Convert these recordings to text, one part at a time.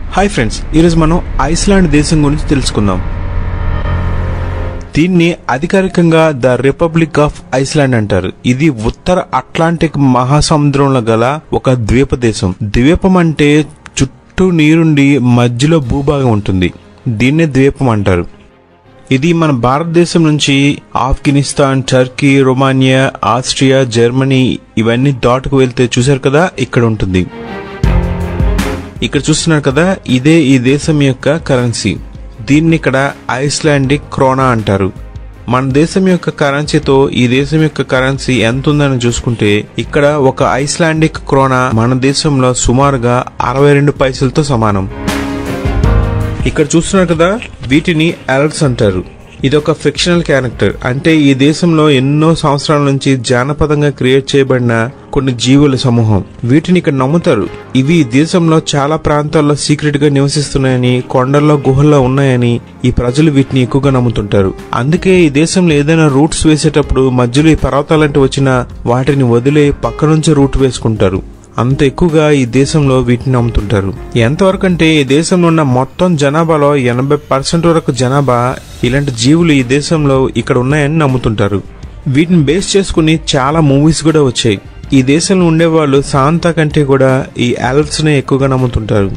hi friends ఈరోజు మనం Iceland దేశం గురించి తెలుసుకుందాం దీన్ని అధికారికంగా ద రిపబ్లిక్ ఆఫ్ ఐస్లాండ్ అంటారు ఇది ఉత్తర అట్లాంటిక్ మహాసముద్రంలో గల ఒక ద్వీప దేశం ద్వీపం అంటే చుట్టూ నీరుండి మధ్యలో భూభాగం ఉంటుంది దీన్నే ద్వీపం అంటారు ఇది మన భారతదేశం నుంచి Afghanistan Turkey Romania Austria Germany ఇవన్నీ దాటుకు వెళ్తే చూశారు కదా ఇక్కడ ఉంటుంది ఇక్కడ చూస్తున్నారు కదా ఇదే ఈ దేశం యొక్క కరెన్సీ దీన్ని ఇక్కడ ఐస్లాండిక్ క్రోనా అంటారు మన దేశం యొక్క కరెన్సీతో ఈ దేశం యొక్క కరెన్సీ ఎంత ఉందని చూసుకుంటే ఇక్కడ ఒక ఐస్లాండిక్ క్రోనా మన దేశంలో సుమారుగా అరవై రెండు పైసలతో సమానం ఇక్కడ చూస్తున్నారు కదా వీటిని అలర్ట్స్ అంటారు ఇది ఒక ఫిక్షనల్ క్యారెక్టర్ అంటే ఈ దేశంలో ఎన్నో సంవత్సరాల నుంచి జానపదంగా క్రియేట్ చేయబడిన కొన్ని జీవుల సమూహం వీటిని ఇక్కడ నమ్ముతారు ఇవి ఈ దేశంలో చాలా ప్రాంతాల్లో సీక్రెట్ గా నివసిస్తున్నాయని కొండల్లో గుహల్లో ఉన్నాయని ఈ ప్రజలు వీటిని ఎక్కువగా నమ్ముతుంటారు అందుకే ఈ దేశంలో ఏదైనా రూట్స్ వేసేటప్పుడు మధ్యలో ఈ పర్వతాలంటే వచ్చిన వాటిని వదిలే పక్క నుంచి రూట్ వేసుకుంటారు అంత ఎక్కువగా ఈ దేశంలో వీటిని నమ్ముతుంటారు ఎంతవరకు అంటే ఈ దేశంలో ఉన్న మొత్తం జనాభాలో ఎనభై పర్సెంట్ వరకు జనాభా ఇలాంటి జీవులు ఈ దేశంలో ఇక్కడ ఉన్నాయని నమ్ముతుంటారు వీటిని బేస్ చేసుకుని చాలా మూవీస్ కూడా వచ్చాయి ఈ దేశంలో ఉండేవాళ్ళు శాంత కంటే కూడా ఈ ఆల్ప్స్ నే ఎక్కువగా నమ్ముతుంటారు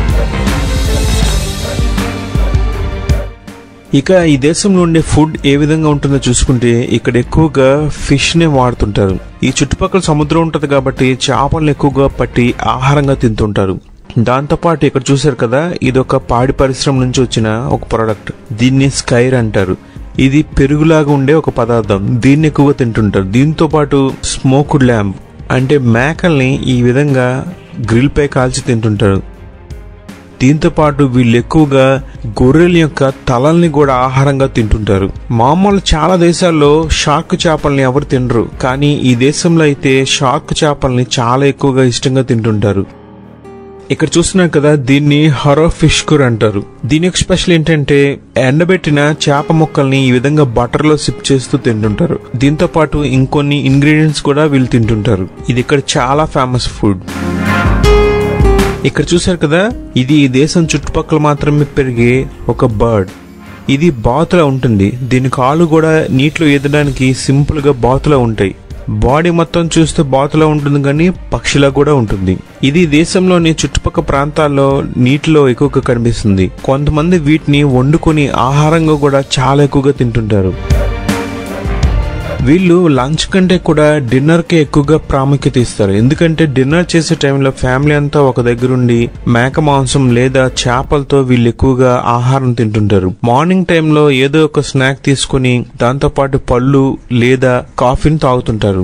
ఇక ఈ దేశంలో ఉండే ఫుడ్ ఏ విధంగా ఉంటుందో చూసుకుంటే ఇక్కడ ఎక్కువగా ఫిష్ నే వాడుతుంటారు ఈ చుట్టుపక్కల సముద్రం ఉంటది కాబట్టి చేపలను ఎక్కువగా పట్టి ఆహారంగా తింటుంటారు దాంతోపాటు ఇక్కడ చూశారు కదా ఇది ఒక పాడి పరిశ్రమ నుంచి వచ్చిన ఒక ప్రోడక్ట్ దీన్ని స్కైర్ అంటారు ఇది పెరుగులాగా ఉండే ఒక పదార్థం దీన్ని ఎక్కువగా తింటుంటారు దీంతో పాటు స్మోక్డ్ ల్యాంప్ అంటే మేకల్ని ఈ విధంగా గ్రిల్ పై కాల్చి తింటుంటారు దీంతో పాటు వీళ్ళు ఎక్కువగా గొర్రెల యొక్క తలల్ని కూడా ఆహారంగా తింటుంటారు మామూలు చాలా దేశాల్లో షార్క్ చేపల్ని ఎవరు తినరు కానీ ఈ దేశంలో అయితే షార్క్ చేపల్ని చాలా ఎక్కువగా ఇష్టంగా తింటుంటారు ఇక్కడ చూస్తున్నాం కదా దీన్ని హరో ఫిష్ కూర అంటారు దీని యొక్క స్పెషల్ ఏంటంటే ఎండబెట్టిన చేప ముక్కల్ని ఈ విధంగా బటర్ లో సిప్ చేస్తూ తింటుంటారు దీంతో పాటు ఇంకొన్ని ఇంగ్రీడియంట్స్ కూడా వీళ్ళు తింటుంటారు ఇది ఇక్కడ చాలా ఫేమస్ ఫుడ్ ఇక్కడ చూశారు కదా ఇది ఈ దేశం చుట్టుపక్కల మాత్రమే పెరిగే ఒక బర్డ్ ఇది బాతులా ఉంటుంది దీని కాళ్ళు కూడా నీటిలో ఈదడానికి సింపుల్ గా బాతులా ఉంటాయి బాడీ మొత్తం చూస్తే బాతులా ఉంటుంది కానీ పక్షిలా కూడా ఉంటుంది ఇది దేశంలోని చుట్టుపక్కల ప్రాంతాల్లో నీటిలో ఎక్కువగా కనిపిస్తుంది కొంతమంది వీటిని వండుకొని ఆహారంగా కూడా చాలా ఎక్కువగా తింటుంటారు వీళ్ళు లంచ్ కంటే కూడా డిన్నర్ కి ఎక్కువగా ప్రాముఖ్యత ఇస్తారు ఎందుకంటే డిన్నర్ చేసే టైంలో ఫ్యామిలీ అంతా ఒక దగ్గర ఉండి మేక మాంసం లేదా చేపలతో వీళ్ళు ఎక్కువగా ఆహారం తింటుంటారు మార్నింగ్ టైంలో ఏదో ఒక స్నాక్ తీసుకుని దాంతో పాటు పళ్ళు లేదా కాఫీని తాగుతుంటారు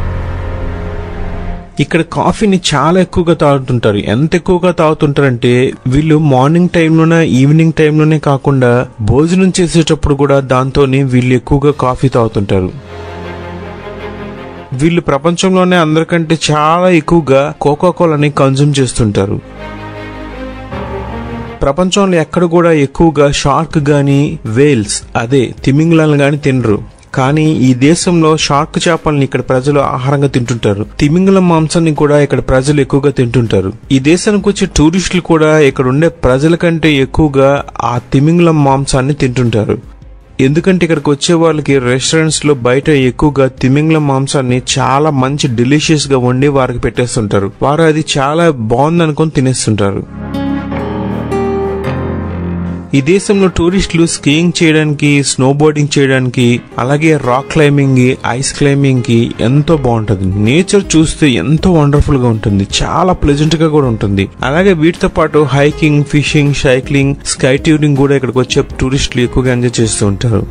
ఇక్కడ కాఫీని చాలా ఎక్కువగా తాగుతుంటారు ఎంత ఎక్కువగా తాగుతుంటారంటే వీళ్ళు మార్నింగ్ టైంలోనే ఈవినింగ్ టైంలోనే కాకుండా భోజనం చేసేటప్పుడు కూడా దాంతోనే వీళ్ళు ఎక్కువగా కాఫీ తాగుతుంటారు వీళ్ళు ప్రపంచంలోనే అందరికంటే చాలా ఎక్కువగా కోకా కోలాని కన్జ్యూమ్ చేస్తుంటారు ప్రపంచంలో ఎక్కడ కూడా ఎక్కువగా షార్క్ గాని వేల్స్ అదే తిమింగలాలను గాని తినరు కానీ ఈ దేశంలో షార్క్ చేపల్ని ఇక్కడ ప్రజలు ఆహారంగా తింటుంటారు తిమింగలం మాంసాన్ని కూడా ఇక్కడ ప్రజలు ఎక్కువగా తింటుంటారు ఈ దేశానికి వచ్చే టూరిస్టులు కూడా ఇక్కడ ఉండే ప్రజల కంటే ఎక్కువగా ఆ తిమింగలం మాంసాన్ని తింటుంటారు ఎందుకంటే ఇక్కడికి వచ్చే వాళ్ళకి రెస్టారెంట్స్ లో బయట ఎక్కువగా తిమింగలం మాంసాన్ని చాలా మంచి డెలిషియస్ గా వండి వారికి పెట్టేస్తుంటారు వారు అది చాలా బాగుంది అనుకొని తినేస్తుంటారు ఈ దేశంలో టూరిస్టులు స్కీయింగ్ చేయడానికి స్నో బోర్డింగ్ చేయడానికి అలాగే రాక్ క్లైంబింగ్ కి ఐస్ క్లైంబింగ్ కి ఎంతో బాగుంటుంది నేచర్ చూస్తే ఎంతో వండర్ఫుల్ గా ఉంటుంది చాలా ప్లెజెంట్ గా కూడా ఉంటుంది అలాగే వీటితో పాటు hiking fishing cycling ski touring కూడా ఇక్కడికి వచ్చే టూరిస్టులు ఎక్కువగా ఎంజాయ్ చేస్తూ ఉంటారు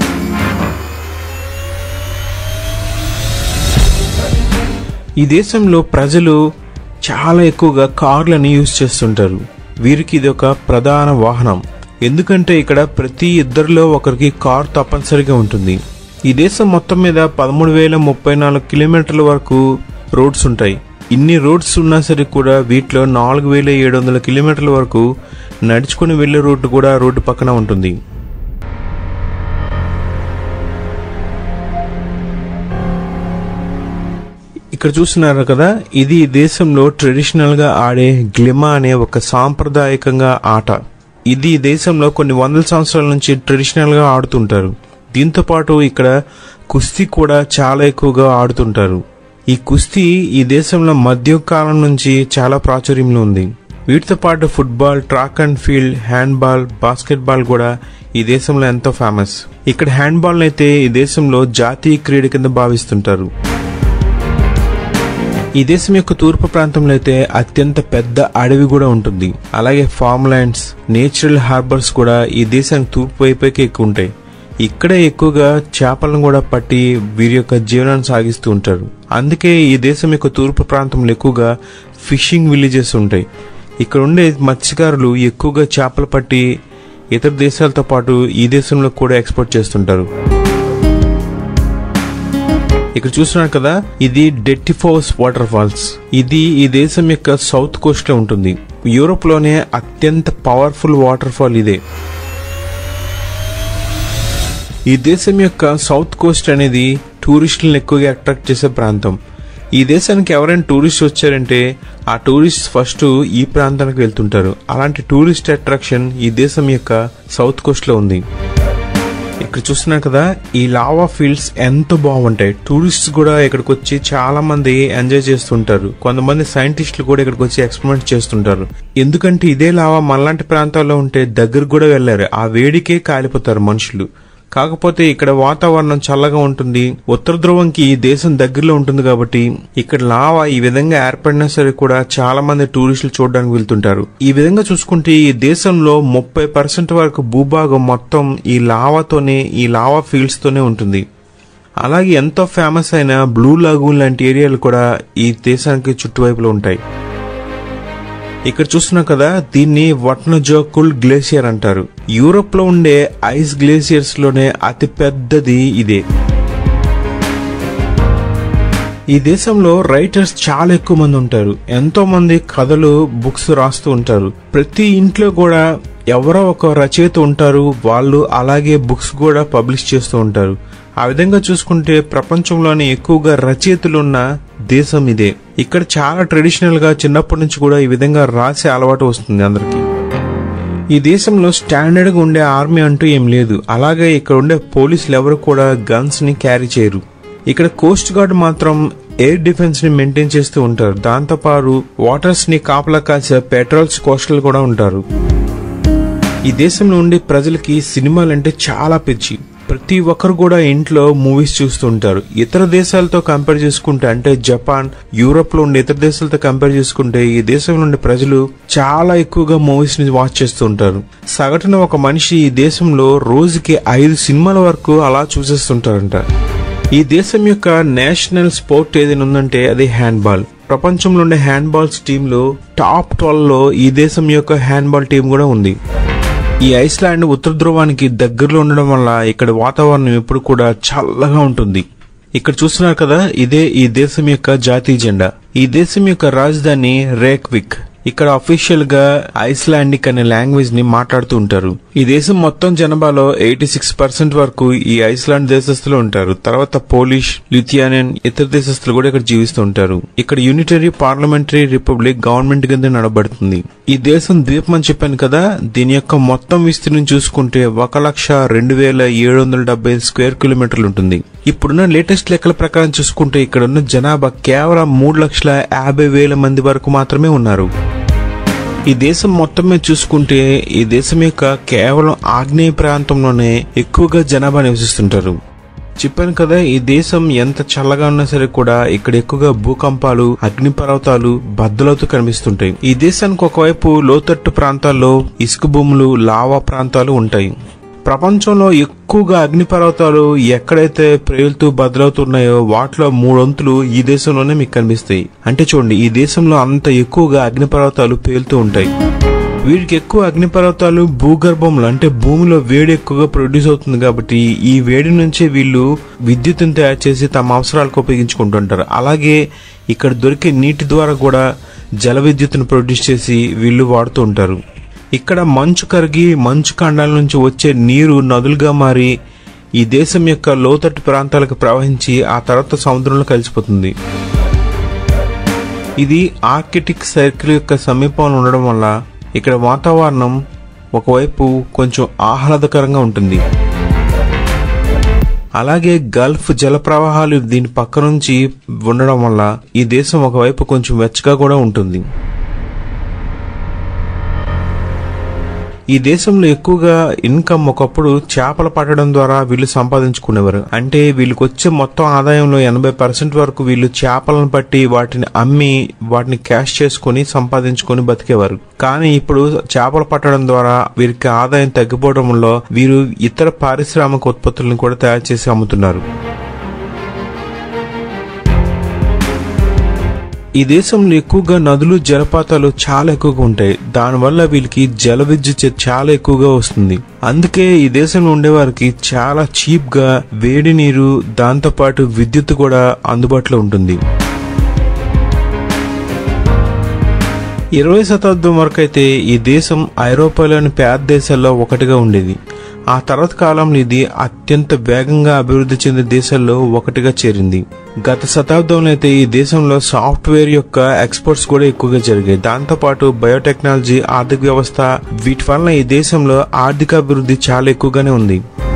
ఈ దేశంలో ప్రజలు చాలా ఎక్కువగా కార్లని యూజ్ చేస్తుంటారు వీరికి ఇది ఒక ప్రధాన వాహనం ఎందుకంటే ఇక్కడ ప్రతి ఇద్దరిలో ఒకరికి కార్ తప్పనిసరిగా ఉంటుంది ఈ దేశం మొత్తం మీద పదమూడు వేల ముప్పై నాలుగు కిలోమీటర్ల వరకు రోడ్స్ ఉంటాయి ఇన్ని రోడ్స్ ఉన్నా సరే కూడా వీటిలో నాలుగు వేల ఏడు వందల కిలోమీటర్ల వరకు నడుచుకుని వెళ్లే రోడ్డు కూడా రోడ్డు పక్కన ఉంటుంది ఇక్కడ చూస్తున్నారు కదా ఇది ఈ దేశంలో ట్రెడిషనల్ గా ఆడే గ్లిమా అనే ఒక సాంప్రదాయకంగా ఆట ఇది ఈ దేశంలో కొన్ని వందల సంవత్సరాల నుంచి ట్రెడిషనల్ గా ఆడుతుంటారు దీంతో పాటు ఇక్కడ కుస్తీ కూడా చాలా ఎక్కువగా ఆడుతుంటారు ఈ కుస్తీ ఈ దేశంలో మధ్యకాలం నుంచి చాలా ప్రాచుర్యంలో ఉంది వీటితో పాటు football track and field handball basketball కూడా ఈ దేశంలో ఎంతో ఫేమస్ ఇక్కడ హ్యాండ్బాల్ అయితే ఈ దేశంలో జాతీయ క్రీడ కింద భావిస్తుంటారు ఈ దేశం యొక్క తూర్పు ప్రాంతంలో అయితే అత్యంత పెద్ద అడవి కూడా ఉంటుంది అలాగే ఫార్మ్ ల్యాండ్స్ నేచురల్ హార్బర్స్ కూడా ఈ దేశానికి తూర్పు వైపుకి ఎక్కువ ఉంటాయి ఇక్కడే ఎక్కువగా చేపలను కూడా పట్టి వీరి యొక్క జీవనాన్ని సాగిస్తూ ఉంటారు అందుకే ఈ దేశం యొక్క తూర్పు ప్రాంతంలో ఎక్కువగా ఫిషింగ్ విలేజెస్ ఉంటాయి ఇక్కడ ఉండే మత్స్యకారులు ఎక్కువగా చేపలు పట్టి ఇతర దేశాలతో పాటు ఈ దేశంలో కూడా ఎక్స్పోర్ట్ చేస్తుంటారు ఇక్కడ చూస్తున్నారు కదా ఇది డెట్టిఫోస్ వాటర్ ఫాల్స్ ఇది ఈ దేశం యొక్క సౌత్ కోస్ట్ లో ఉంటుంది యూరోప్ లోనే అత్యంత పవర్ఫుల్ వాటర్ ఫాల్ ఇదే ఈ దేశం యొక్క సౌత్ కోస్ట్ అనేది టూరిస్టులను ఎక్కువగా అట్రాక్ట్ చేసే ప్రాంతం ఈ దేశానికి ఎవరైనా టూరిస్ట్ వచ్చారంటే ఆ టూరిస్ట్ ఫస్ట్ ఈ ప్రాంతానికి వెళ్తుంటారు అలాంటి టూరిస్ట్ అట్రాక్షన్ ఈ దేశం యొక్క సౌత్ కోస్ట్ లో ఉంది ఇక్కడ చూస్తున్నారు కదా ఈ లావా ఫీల్డ్స్ ఎంతో బాగుంటాయి టూరిస్ట్స్ కూడా ఇక్కడికి వచ్చి చాలా మంది ఎంజాయ్ చేస్తుంటారు కొంతమంది సైంటిస్టులు కూడా ఇక్కడికి వచ్చి ఎక్స్పెరిమెంట్ చేస్తుంటారు ఎందుకంటే ఇదే లావా మనలాంటి ప్రాంతాల్లో ఉంటే దగ్గర కూడా వెళ్ళారు ఆ వేడికే కాలిపోతారు మనుషులు కాకపోతే ఇక్కడ వాతావరణం చల్లగా ఉంటుంది ఉత్తర ధ్రువంకి ఈ దేశం దగ్గరలో ఉంటుంది కాబట్టి ఇక్కడ లావా ఈ విధంగా ఏర్పడినా సరే కూడా చాలా మంది టూరిస్టులు చూడడానికి వెళ్తుంటారు ఈ విధంగా చూసుకుంటే ఈ దేశంలో ముప్పై పర్సెంట్ వరకు భూభాగం మొత్తం ఈ లావాతోనే ఈ లావా ఫీల్డ్స్ తోనే ఉంటుంది అలాగే ఎంతో ఫేమస్ అయిన బ్లూ లాగూన్ లాంటి ఏరియాలు కూడా ఈ దేశానికి చుట్టువైపులో ఉంటాయి ఇక్కడ చూస్తున్నాం కదా దీన్ని వట్నజోకుల్ గ్లేసియర్ అంటారు యూరోప్ లో ఉండే ఐస్ గ్లేసియర్స్ లోనే అతి పెద్దది ఇదే ఈ దేశంలో రైటర్స్ చాలా ఎక్కువ మంది ఉంటారు ఎంతో మంది కథలు బుక్స్ రాస్తూ ఉంటారు ప్రతి ఇంట్లో కూడా ఎవరో ఒక రచయిత ఉంటారు వాళ్ళు అలాగే బుక్స్ కూడా పబ్లిష్ చేస్తూ ఉంటారు ఆ విధంగా చూసుకుంటే ప్రపంచంలోనే ఎక్కువగా రచయితలు ఉన్న దేశం ఇదే ఇక్కడ చాలా ట్రెడిషనల్ గా చిన్నప్పటి నుంచి కూడా ఈ విధంగా రాసే అలవాటు వస్తుంది అందరికి ఈ దేశంలో స్టాండర్డ్ గా ఉండే ఆర్మీ అంటూ ఏం లేదు అలాగే ఇక్కడ ఉండే పోలీసులు ఎవరు కూడా గన్స్ ని క్యారీ చేయరు ఇక్కడ కోస్ట్ గార్డ్ మాత్రం ఎయిర్ డిఫెన్స్ ని మెయింటైన్ చేస్తూ ఉంటారు దాంతో పాటు వాటర్స్ ని కాపలా కాసే పెట్రోల్స్ కోస్టల్ కూడా ఉంటారు ఈ దేశంలో ఉండే ప్రజలకి సినిమాలంటే చాలా పిచ్చి ప్రతి ఒక్కరు కూడా ఇంట్లో మూవీస్ చూస్తూ ఉంటారు ఇతర దేశాలతో కంపేర్ చేసుకుంటే అంటే జపాన్ యూరోప్ లో ఉండే ఇతర దేశాలతో కంపేర్ చేసుకుంటే ఈ దేశంలో ఉండే ప్రజలు చాలా ఎక్కువగా మూవీస్ ని వాచ్ చేస్తూ ఉంటారు సగటున ఒక మనిషి ఈ దేశంలో రోజుకి ఐదు సినిమాల వరకు అలా చూసేస్తుంటారంట ఈ దేశం యొక్క నేషనల్ స్పోర్ట్ ఏదైనా ఉందంటే అది హ్యాండ్బాల్ ప్రపంచంలో ఉండే హ్యాండ్బాల్స్ టీంలో టాప్ ట్వెల్వ్ లో ఈ దేశం యొక్క హ్యాండ్బాల్ టీం కూడా ఉంది ఈ ఐస్లాండ్ ఉత్తర ధ్రువానికి దగ్గరలో ఉండడం వల్ల ఇక్కడ వాతావరణం ఎప్పుడు కూడా చల్లగా ఉంటుంది ఇక్కడ చూస్తున్నారు కదా ఇదే ఈ దేశం యొక్క జాతీయ జెండా ఈ దేశం యొక్క రాజధాని రేక్విక్ ఇక్కడ అఫీషియల్ గా ఐస్లాండిక్ అనే లాంగ్వేజ్ ని మాట్లాడుతూ ఉంటారు ఈ దేశం మొత్తం జనాభాలో ఎయిటీ సిక్స్ పర్సెంట్ వరకు ఈ ఐస్లాండ్ దేశస్తులు ఉంటారు తర్వాత పోలిష్ లిథియానియన్ ఇతర దేశస్తులు కూడా ఇక్కడ జీవిస్తూ ఉంటారు ఇక్కడ యూనిటరీ పార్లమెంటరీ రిపబ్లిక్ గవర్నమెంట్ కింద నడబడుతుంది ఈ దేశం ద్వీపం అని చెప్పాను కదా దీని యొక్క మొత్తం విస్తీర్ణం చూసుకుంటే ఒక లక్ష రెండు వేల ఏడు వందల డెబ్బై స్క్వేర్ కిలోమీటర్లు ఉంటుంది ఇప్పుడున్న లేటెస్ట్ లెక్కల ప్రకారం చూసుకుంటే ఇక్కడ ఉన్న జనాభా కేవలం మూడు లక్షల యాభై వేల మంది వరకు మాత్రమే ఉన్నారు ఈ దేశం మొత్తం మీద చూసుకుంటే ఈ దేశం యొక్క కేవలం ఆగ్నేయ ప్రాంతంలోనే ఎక్కువగా జనాభా నివసిస్తుంటారు చెప్పాను కదా ఈ దేశం ఎంత చల్లగా ఉన్నా సరే కూడా ఇక్కడ ఎక్కువగా భూకంపాలు అగ్నిపర్వతాలు బద్దలవుతూ కనిపిస్తుంటాయి ఈ దేశానికి ఒకవైపు లోతట్టు ప్రాంతాల్లో ఇసుక భూములు లావా ప్రాంతాలు ఉంటాయి ప్రపంచంలో ఎక్కువగా అగ్నిపర్వతాలు ఎక్కడైతే ప్రేలుతూ బదులవుతున్నాయో వాటిలో మూడొంతులు ఈ దేశంలోనే మీకు కనిపిస్తాయి అంటే చూడండి ఈ దేశంలో అంత ఎక్కువగా అగ్నిపర్వతాలు పేలుతూ ఉంటాయి వీటికి ఎక్కువ అగ్నిపర్వతాలు భూగర్భంలో అంటే భూమిలో వేడి ఎక్కువగా ప్రొడ్యూస్ అవుతుంది కాబట్టి ఈ వేడి నుంచే వీళ్ళు విద్యుత్తును తయారు చేసి తమ అవసరాలకు ఉపయోగించుకుంటుంటారు అలాగే ఇక్కడ దొరికే నీటి ద్వారా కూడా జల విద్యుత్తును ప్రొడ్యూస్ చేసి వీళ్ళు వాడుతూ ఉంటారు ఇక్కడ మంచు కరిగి మంచు ఖండాల నుంచి వచ్చే నీరు నదులుగా మారి ఈ దేశం యొక్క లోతట్టు ప్రాంతాలకు ప్రవహించి ఆ తర్వాత సముద్రంలో కలిసిపోతుంది ఇది ఆర్కిటిక్ సర్కిల్ యొక్క సమీపంలో ఉండడం వల్ల ఇక్కడ వాతావరణం ఒకవైపు కొంచెం ఆహ్లాదకరంగా ఉంటుంది అలాగే గల్ఫ్ జల ప్రవాహాలు దీని పక్క నుంచి ఉండడం వల్ల ఈ దేశం ఒకవైపు కొంచెం వెచ్చగా కూడా ఉంటుంది ఈ దేశంలో ఎక్కువగా ఇన్కమ్ ఒకప్పుడు చేపలు పట్టడం ద్వారా వీళ్ళు సంపాదించుకునేవారు అంటే వీళ్ళకి వచ్చే మొత్తం ఆదాయంలో ఎనభై పర్సెంట్ వరకు వీళ్ళు చేపలను పట్టి వాటిని అమ్మి వాటిని క్యాష్ చేసుకుని సంపాదించుకొని బతికేవారు కానీ ఇప్పుడు చేపలు పట్టడం ద్వారా వీరికి ఆదాయం తగ్గిపోవడంలో వీరు ఇతర పారిశ్రామిక ఉత్పత్తులను కూడా తయారు చేసి అమ్ముతున్నారు ఈ దేశంలో ఎక్కువగా నదులు జలపాతాలు చాలా ఎక్కువగా ఉంటాయి దానివల్ల వీళ్ళకి జల విద్యుత్ చాలా ఎక్కువగా వస్తుంది అందుకే ఈ దేశంలో ఉండేవారికి చాలా చీప్ గా వేడి నీరు దాంతోపాటు విద్యుత్ కూడా అందుబాటులో ఉంటుంది ఇరవై శతాబ్దం వరకు అయితే ఈ దేశం ఐరోపాలోని పేద దేశాల్లో ఒకటిగా ఉండేది ఆ తర్వాత కాలంలో ఇది అత్యంత వేగంగా అభివృద్ధి చెందిన దేశాల్లో ఒకటిగా చేరింది గత శతాబ్దంలో అయితే ఈ దేశంలో సాఫ్ట్వేర్ యొక్క ఎక్స్పోర్ట్స్ కూడా ఎక్కువగా జరిగాయి దాంతోపాటు బయోటెక్నాలజీ ఆర్థిక వ్యవస్థ వీటి వలన ఈ దేశంలో ఆర్థిక అభివృద్ధి చాలా ఎక్కువగానే ఉంది